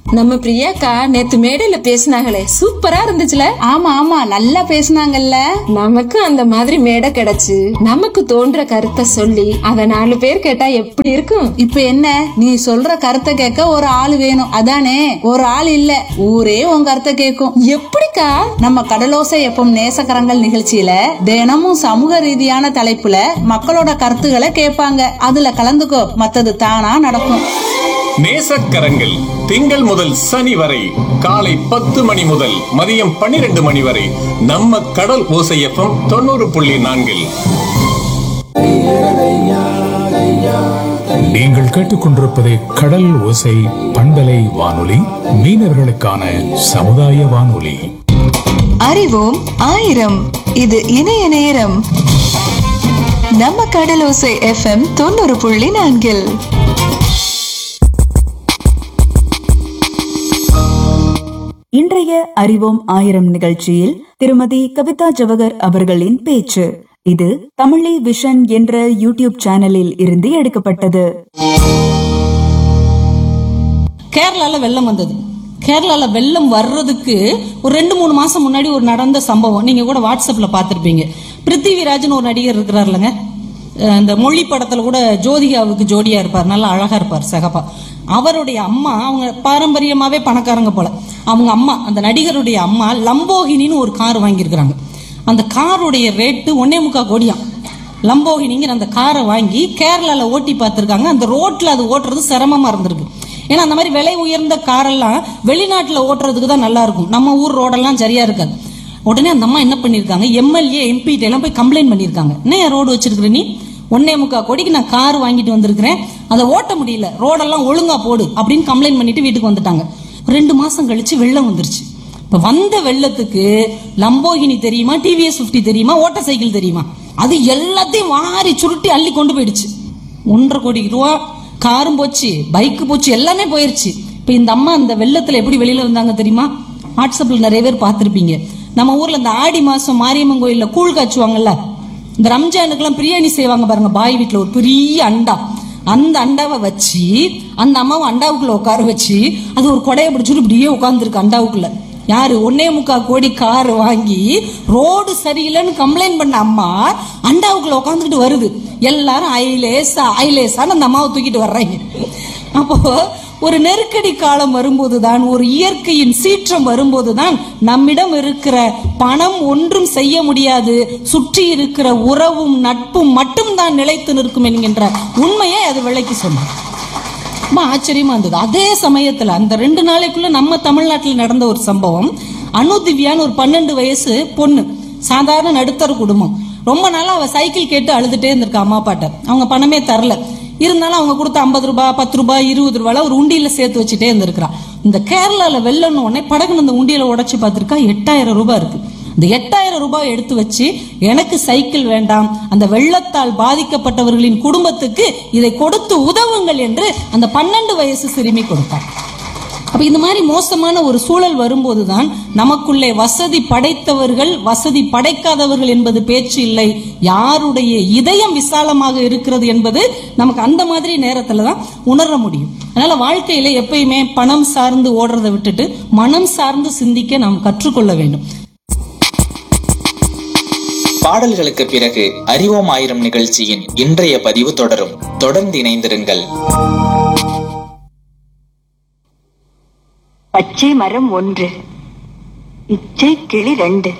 நம்ம பிரியாக்கா நேத்து மேடையில பேசினாங்களே சூப்பரா இருந்துச்சுல ஆமா ஆமா நல்லா பேசுனாங்கல்ல நமக்கு அந்த மாதிரி மேடை கிடைச்சு நமக்கு தோன்ற கருத்தை சொல்லி அத நாலு பேர் கேட்டா எப்படி இருக்கும் இப்ப என்ன நீ சொல்ற கருத்தை கேட்க ஒரு ஆள் வேணும் அதானே ஒரு ஆள் இல்ல ஊரே உன் கருத்தை கேட்கும் எப்படிக்கா நம்ம கடலோசை எப்பம் நேசக்கரங்கள் நிகழ்ச்சியில தினமும் சமூக ரீதியான தலைப்புல மக்களோட கருத்துக்களை கேட்பாங்க அதுல கலந்துக்கோ மத்தது தானா நடக்கும் நேசக்கரங்கள் திங்கள் முதல் சனி வரை காலை பத்து மணி முதல் மதியம் பன்னிரண்டு மணி வரை நம்ம கடல் ஓசையப்பம் தொண்ணூறு புள்ளி நான்கில் நீங்கள் கேட்டுக்கொண்டிருப்பது கடல் ஓசை பண்பலை வானொலி மீனவர்களுக்கான சமுதாய வானொலி அறிவோம் ஆயிரம் இது இணைய நேரம் நம்ம கடலோசை எஃப்எம் தொண்ணூறு புள்ளி நான்கில் இன்றைய அறிவோம் ஆயிரம் நிகழ்ச்சியில் திருமதி கவிதா ஜவகர் அவர்களின் பேச்சு இது தமிழி விஷன் என்ற யூடியூப் சேனலில் இருந்து எடுக்கப்பட்டது கேரளால வெள்ளம் வந்தது கேரளால வெள்ளம் வர்றதுக்கு ஒரு ரெண்டு மூணு மாசம் முன்னாடி ஒரு நடந்த சம்பவம் நீங்க கூட வாட்ஸ்அப்ல பார்த்திருப்பீங்க பிருத்திவிராஜ்னு ஒரு நடிகர் இருக்கிறாருலங்க அஹ் இந்த மொழி படத்துல கூட ஜோதிகாவுக்கு ஜோடியா இருப்பார் நல்லா அழகா இருப்பார் சகப்பா அவருடைய அம்மா அவங்க பாரம்பரியமாவே பணக்காரங்க போல அவங்க அம்மா அந்த நடிகருடைய அம்மா லம்போகினின்னு ஒரு கார் வாங்கியிருக்கிறாங்க அந்த காருடைய ரேட்டு ஒன்னே முக்கா கோடியாம் லம்போகினிங்கிற அந்த காரை வாங்கி கேரளால ஓட்டி பார்த்திருக்காங்க அந்த ரோட்ல அது ஓட்டுறது சிரமமா இருந்திருக்கு ஏன்னா அந்த மாதிரி விலை உயர்ந்த காரெல்லாம் வெளிநாட்டுல ஓட்டுறதுக்கு தான் நல்லா இருக்கும் நம்ம ஊர் ரோடெல்லாம் சரியா இருக்காது உடனே அந்த அம்மா என்ன பண்ணிருக்காங்க எம்எல்ஏ எம்பி எல்லாம் போய் கம்ப்ளைண்ட் பண்ணிருக்காங்க என்ன ரோடு வச்சிருக்கிற நீ ஒன்னே முக்கா கோடிக்கு நான் கார் வாங்கிட்டு வந்திருக்கிறேன் அதை ஓட்ட முடியல ரோடெல்லாம் ஒழுங்கா போடு அப்படின்னு கம்ப்ளைண்ட் பண்ணிட்டு வீட்டுக்கு வந்துட்டாங்க ரெண்டு மாசம் கழிச்சு வெள்ளம் வந்துருச்சு இப்ப வந்த வெள்ளத்துக்கு லம்போகினி தெரியுமா டிவிஎஸ் 50 தெரியுமா ஓட்ட சைக்கிள் தெரியுமா அது எல்லாத்தையும் வாரி சுருட்டி அள்ளி கொண்டு போயிடுச்சு ஒன்றரை கோடி ரூபா காரும் போச்சு பைக்கு போச்சு எல்லாமே போயிருச்சு இப்ப இந்த அம்மா அந்த வெள்ளத்துல எப்படி வெளியில வந்தாங்க தெரியுமா வாட்ஸ்அப்ல நிறைய பேர் பார்த்திருப்பீங்க நம்ம ஊர்ல இந்த ஆடி மாசம் மாரியம்மன் கோயில்ல கூழ் காய்ச்சுவாங்கல்ல இந்த ரம்ஜானுக்கெல்லாம் பிரியாணி செய்வாங்க பாருங்க பாய் வீட்டுல ஒரு பெரிய அண்டா அந்த அண்டாவை வச்சு அந்த அம்மாவை அண்டாவுக்குள்ள உட்கார வச்சு அது ஒரு கொடையை பிடிச்சிட்டு இப்படியே உட்காந்துருக்கு அண்டாவுக்குள்ள யாரு ஒன்னே முக்கா கோடி கார் வாங்கி ரோடு சரியில்லைன்னு கம்ப்ளைண்ட் பண்ண அம்மா அண்டாவுக்குள்ள உட்காந்துக்கிட்டு வருது எல்லாரும் ஐலேசா ஐலேசான்னு அந்த அம்மாவை தூக்கிட்டு வர்றாங்க அப்போ ஒரு நெருக்கடி காலம் வரும்போதுதான் ஒரு இயற்கையின் சீற்றம் வரும்போதுதான் நம்மிடம் இருக்கிற பணம் ஒன்றும் செய்ய முடியாது சுற்றி இருக்கிற உறவும் நட்பும் மட்டும்தான் நிலைத்து நிற்கும் என்கின்ற உண்மையை அது விளக்கி சொன்னார் ரொம்ப ஆச்சரியமா இருந்தது அதே சமயத்துல அந்த ரெண்டு நாளைக்குள்ள நம்ம தமிழ்நாட்டில் நடந்த ஒரு சம்பவம் அனு திவ்யான்னு ஒரு பன்னெண்டு வயசு பொண்ணு சாதாரண நடுத்தர குடும்பம் ரொம்ப நாளா அவ சைக்கிள் கேட்டு அழுதுட்டே இருந்திருக்கா அம்மா அப்பாட்ட அவங்க பணமே தரல இருந்தாலும் அவங்க கொடுத்த ஐம்பது ரூபாய் பத்து ரூபாய் இருபது ரூபாய் ஒரு உண்டியில சேர்த்து வச்சுட்டே இருந்திருக்கிறா இந்த கேரளால வெள்ளம்னு உடனே படகுன்னு அந்த உண்டியல உடைச்சு பார்த்திருக்கா எட்டாயிரம் ரூபாய் இருக்கு இந்த எட்டாயிரம் ரூபாய் எடுத்து வச்சு எனக்கு சைக்கிள் வேண்டாம் அந்த வெள்ளத்தால் பாதிக்கப்பட்டவர்களின் குடும்பத்துக்கு இதை கொடுத்து உதவுங்கள் என்று அந்த பன்னெண்டு வயசு சிறுமி கொடுத்தார் அப்ப இந்த மாதிரி மோசமான ஒரு சூழல் வரும்போதுதான் நமக்குள்ளே வசதி படைத்தவர்கள் வசதி படைக்காதவர்கள் என்பது பேச்சு இல்லை யாருடைய இதயம் விசாலமாக இருக்கிறது என்பது நமக்கு அந்த மாதிரி நேரத்துல தான் உணர முடியும் அதனால வாழ்க்கையில எப்பயுமே பணம் சார்ந்து ஓடுறதை விட்டுட்டு மனம் சார்ந்து சிந்திக்க நாம் கற்றுக்கொள்ள வேண்டும் பாடல்களுக்கு பிறகு அறிவோம் ஆயிரம் நிகழ்ச்சியின் இன்றைய பதிவு தொடரும் தொடர்ந்து இணைந்திருங்கள் பச்சை மரம் ஒன்று இச்சை கிளி ரெண்டு